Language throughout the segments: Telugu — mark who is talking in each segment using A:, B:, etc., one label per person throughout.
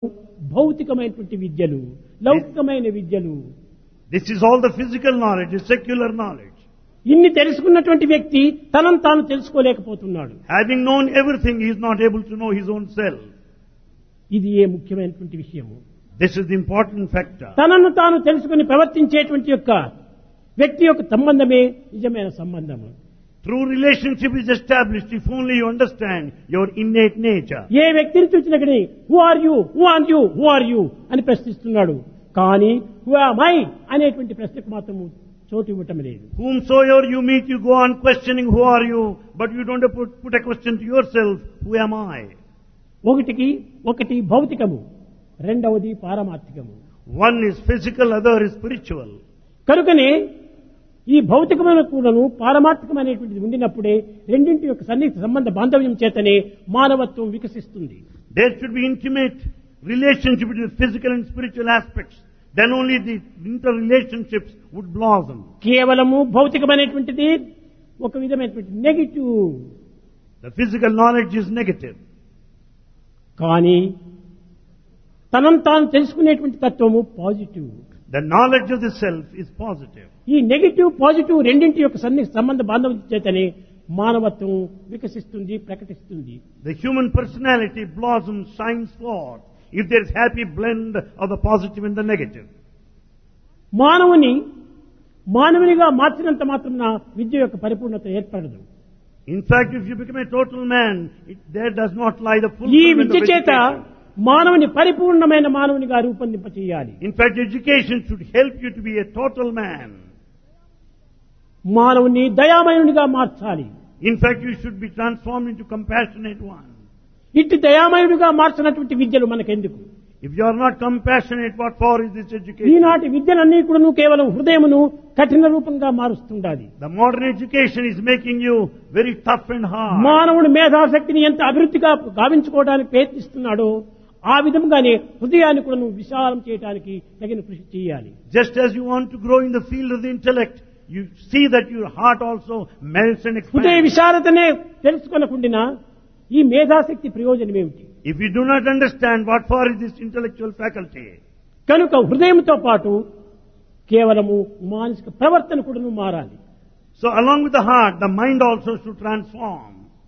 A: భౌతికమైనటువంటి విద్యలు లౌకికమైన విద్యలు
B: This is all the physical knowledge, the secular knowledge.
A: ఇన్ని తెలుసుకున్నటువంటి వ్యక్తి తనను తాను తెలుసుకోలేకపోతున్నాడు
B: Having known everything, he is not able to know his own self.
A: ఇది ఏ ముఖ్యమైనటువంటి విషయము
B: This is the important factor.
A: తనను తాను తెలుసుకుని ప్రవర్తించేటువంటి యొక్క వ్యక్తి యొక్క సంబంధమే నిజమైన సంబంధము
B: True relationship is established if only you understand your innate nature.
A: ఏ వ్యక్తిని చూసినా కానీ who are you who are you who are you అని ప్రశ్నిస్తున్నాడు కానీ హూ ఆర్ మై అనేటువంటి ప్రశ్నకు మాత్రము చోటు ఇవ్వటం లేదు
B: Whomsoever you meet, you go on questioning who are you, but you don't put, put a question to yourself, who am I?
A: ఒకటికి ఒకటి భౌతికము రెండవది పారమార్థికము
B: One is physical, other is spiritual.
A: కనుకనే ఈ భౌతికమైన కూడాను పారమార్థికమైనటువంటిది ఉండినప్పుడే రెండింటి యొక్క సన్నిహిత సంబంధ బాంధవ్యం చేతనే మానవత్వం వికసిస్తుంది
B: There should be intimate relationship between physical and spiritual aspects. Then only the interrelationships would blossom.
A: కేవలము భౌతికమైనటువంటిది ఒక విధమైనటువంటి negative
B: The physical knowledge is negative.
A: కానీ తనను తాను తెలుసుకునేటువంటి తత్వము positive
B: The knowledge of the self is positive.
A: ఈ నెగిటివ్ పాజిటివ్ రెండింటి యొక్క సన్ని సంబంధ బాంధవ్యం చేతనే మానవత్వం వికసిస్తుంది ప్రకటిస్తుంది
B: The human personality blossoms, shines forth if there is happy blend of the positive and the negative.
A: మానవుని మానవునిగా మార్చినంత మాత్రం విద్య యొక్క పరిపూర్ణత ఏర్పడదు
B: In fact, if you become a total man, it, there does not lie the
A: ఈ
B: fulfillment
A: విద్య
B: of
A: చేత
B: education.
A: మానవుని పరిపూర్ణమైన మానవునిగా రూపొందింప చేయాలి
B: In fact, education should help you to be a total man.
A: మానవుని దయామయునిగా మార్చాలి
B: In fact, you should be transformed into compassionate one.
A: ఇట్టి దయామయుడిగా మార్చినటువంటి విద్యలు మనకెందుకు
B: If you are not compassionate, what for is this education?
A: ఈనాటి విద్యలన్నీ కూడా కేవలం హృదయమును కఠిన రూపంగా మారుస్తుండాలి
B: The modern education is making you very tough and hard.
A: మానవుడి మేధాశక్తిని ఎంత అభివృద్ధిగా గావించుకోవడానికి ప్రయత్నిస్తున్నాడో ఆ విధంగానే హృదయాన్ని కూడా నువ్వు విశాలం చేయడానికి తగిన కృషి చేయాలి
B: Just as you want to grow in the field of the intellect, you see that your heart also melts and
A: హృదయ
B: expands.
A: విశాలతనే తెలుసుకొనకుండా ఈ మేధాశక్తి ప్రయోజనం ఏమిటి
B: If you do not understand what for is this intellectual faculty,
A: కనుక హృదయంతో పాటు కేవలము మానసిక ప్రవర్తన కూడా మారాలి
B: so along with the heart, the mind also should transform.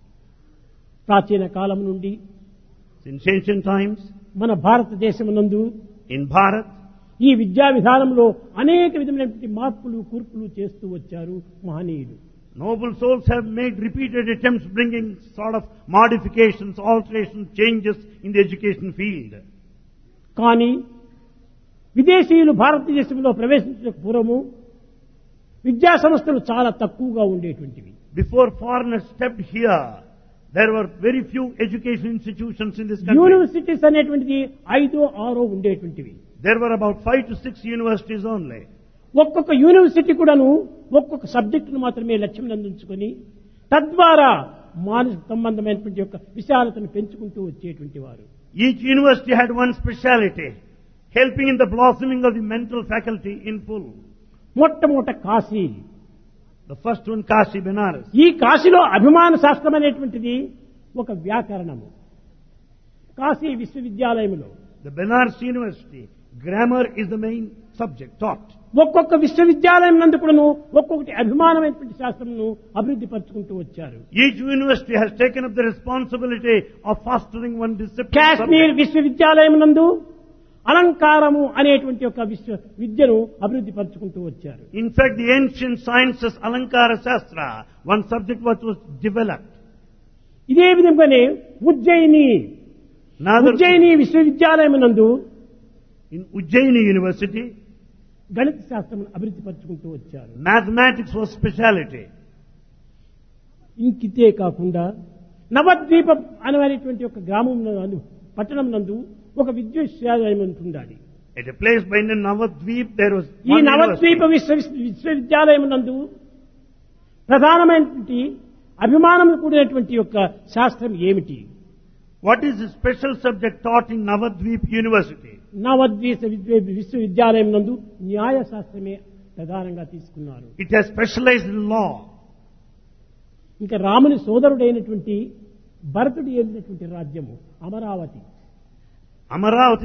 A: ప్రాచీన కాలం నుండి
B: Since ancient times,
A: మన భారతదేశం నందు
B: in Bharat,
A: ఈ విద్యా విధానంలో అనేక విధమైనటువంటి మార్పులు కూర్పులు చేస్తూ వచ్చారు మహనీయులు
B: noble souls have made repeated attempts bringing sort of modifications, alterations, changes in the education field.
A: కానీ విదేశీయులు భారతదేశంలో ప్రవేశించిన పూర్వము విద్యా సంస్థలు చాలా తక్కువగా ఉండేటువంటివి
B: Before foreigners stepped here, there were very few education institutions in this country.
A: Universities అనేటువంటిది ఐదో ఆరో ఉండేటువంటివి
B: There were about five to six universities only.
A: ఒక్కొక్క యూనివర్సిటీ కూడాను ఒక్కొక్క సబ్జెక్టును మాత్రమే లక్ష్యం అందించుకొని తద్వారా మానసిక సంబంధమైనటువంటి యొక్క విశాలతను పెంచుకుంటూ వచ్చేటువంటి వారు
B: Each university had one speciality, helping in the blossoming of the mental faculty in full.
A: మొట్టమొదట Kashi
B: The first one, Kashi Benares.
A: ఈ కాశీలో అభిమాన శాస్త్రం అనేటువంటిది ఒక వ్యాకరణము కాశీ విశ్వవిద్యాలయంలో
B: The Benares University, grammar is the main subject taught.
A: ఒక్కొక్క విశ్వవిద్యాలయం నందు కూడాను ఒక్కొక్కటి అభిమానమైనటువంటి శాస్త్రమును అభివృద్ధి పరుచుకుంటూ వచ్చారు
B: Each university has taken up the responsibility of fostering one discipline.
A: Kashmir
B: subject.
A: విశ్వవిద్యాలయం నందు అలంకారము అనేటువంటి ఒక విశ్వ విద్యను అభివృద్ధి పరుచుకుంటూ వచ్చారు
B: In fact, the ancient sciences, Alankara Shastra, one subject what was developed.
A: ఇదే విధంగానే ఉజ్జయిని
B: Another,
A: ఉజ్జయిని విశ్వవిద్యాలయం నందు
B: in Ujjaini University,
A: గణిత శాస్త్రం అభివృద్ధి పరుచుకుంటూ వచ్చారు
B: mathematics was speciality.
A: ఇంకితే కాకుండా నవద్వీపం అనేటువంటి ఒక గ్రామం నందు పట్టణం నందు ఒక విశ్వవిద్యాలయం ఉంటుండాలి
B: At a place by the Navadvip, there was
A: ఈ
B: one
A: నవద్వీప
B: university.
A: విశ్వ విశ్వవిద్యాలయం నందు ప్రధానమైనటువంటి అభిమానం కూడినటువంటి యొక్క శాస్త్రం ఏమిటి
B: What is the special subject taught in Navadvip University?
A: నవద్వీప విద్వ- విశ్వవిద్యాలయం నందు న్యాయ శాస్త్రమే ప్రధానంగా తీసుకున్నారు
B: It has specialized in law.
A: ఇంకా రాముని సోదరుడైనటువంటి భరతుడు ఏలినటువంటి రాజ్యము అమరావతి
B: Amaravati